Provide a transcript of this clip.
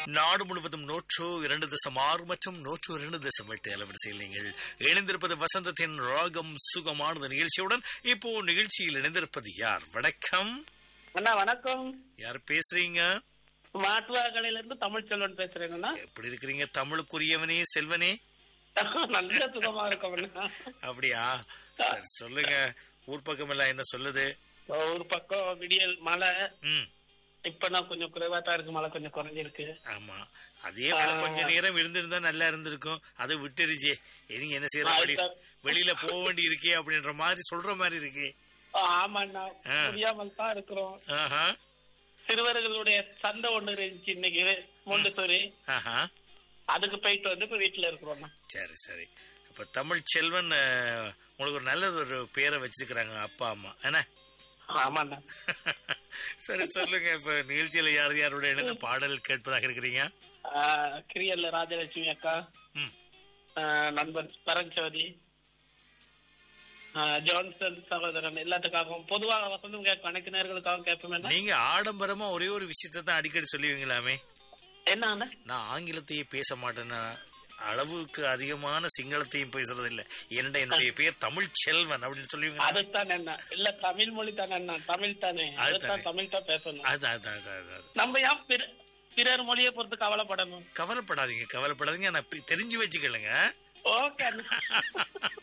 நாடு முழுவதும் நூற்று இரண்டு தசம் ஆறு மற்றும் நூற்று இரண்டு தசம் எட்டு அலவரிசையில் நீங்கள் இணைந்திருப்பது வசந்தத்தின் ராகம் சுகமானது நிகழ்ச்சியுடன் இப்போ நிகழ்ச்சியில் இணைந்திருப்பது யார் வணக்கம் அண்ணா வணக்கம் யார் பேசுறீங்க மாட்டுவாக்கலையில இருந்து தமிழ் செல்வன் பேசுறேங்கண்ணா எப்படி இருக்கிறீங்க தமிழுக்குரியவனே செல்வனே நல்ல சுகமா இருக்கும் அண்ணா அப்படியா சரி சொல்லுங்க ஊர் பக்கம் எல்லாம் என்ன சொல்லுது ஒரு பக்கம் விடியல் மழை ம் இப்ப நான் கொஞ்சம் குறைவா தான் இருக்கு மழை கொஞ்சம் குறைஞ்சிருக்கு ஆமா அதே போல கொஞ்ச நேரம் இருந்திருந்தா நல்லா இருந்திருக்கும் அதை விட்டுருச்சே நீங்க என்ன செய்யற ஆ, வெளி- இப்ப- வெளியில போக வேண்டி இருக்கே அப்படின்ற மாதிரி சொல்ற மாதிரி இருக்கு ஆமாண்ணா ஆ. புரியாமல் தான் இருக்கிறோம் ஆஹா சிறுவர்களுடைய சந்தை ஒண்ணு இருந்துச்சு இன்னைக்கு மொண்டுத்தூரி ஆஹா அதுக்கு போயிட்டு வந்து இப்ப வீட்டுல இருக்கிறோம்ண்ணா சரி சரி அப்ப தமிழ் செல்வன் அஹ், உங்களுக்கு ஒரு நல்லது ஒரு பேரை வச்சிருக்கிறாங்க அப்பா அம்மா என்ன ஆமாண்ணா சரி சொல்லுங்க இப்ப நிகழ்ச்சியில யார் யாரோட இணைந்து பாடல் கேட்பதாக இருக்கிறீங்க ஆஹ், கிரியல்ல ராஜலட்சுமி அக்கா ம் ஆஹ், நண்பன் பரஞ்சோதி ஆஹ், ஜான்சன் சகோதரன் எல்லாத்துக்காகவும் பொதுவாக வசந்தம் கேட்கும் அனைத்து நேர்களுக்காகவும் கேட்போம் நீங்க ஆடம்பரமா ஒரே ஒரு விஷயத்தை தான் அடிக்கடி சொல்லுவீங்களாமே என்ன அண்ணா? நான் ஆங்கிலத்தையே பேச மாட்டேன்னா அளவுக்கு அதிகமான சிங்களத்தையும் பேசுறது இல்ல என்னடா என்னுடைய பேர் தமிழ் செல்வன் அப்படின்னு சொல்லுவீங்க அதுதான் என்ன இல்ல தமிழ் மொழி தானே அண்ணா தமிழ் தானே அதுதானே. அதுதான் தமிழ் தான் பேசணும் அதான் அதான் அதான் அதான் நம்ம ஏன் பிற- பிறர் மொழியை பொறுத்து கவலைப்படணும் கவலைப்படாதீங்க கவலைப்படாதீங்க நான் தெரிஞ்சு வச்சுக்கலங்க ஓகே அண்ணா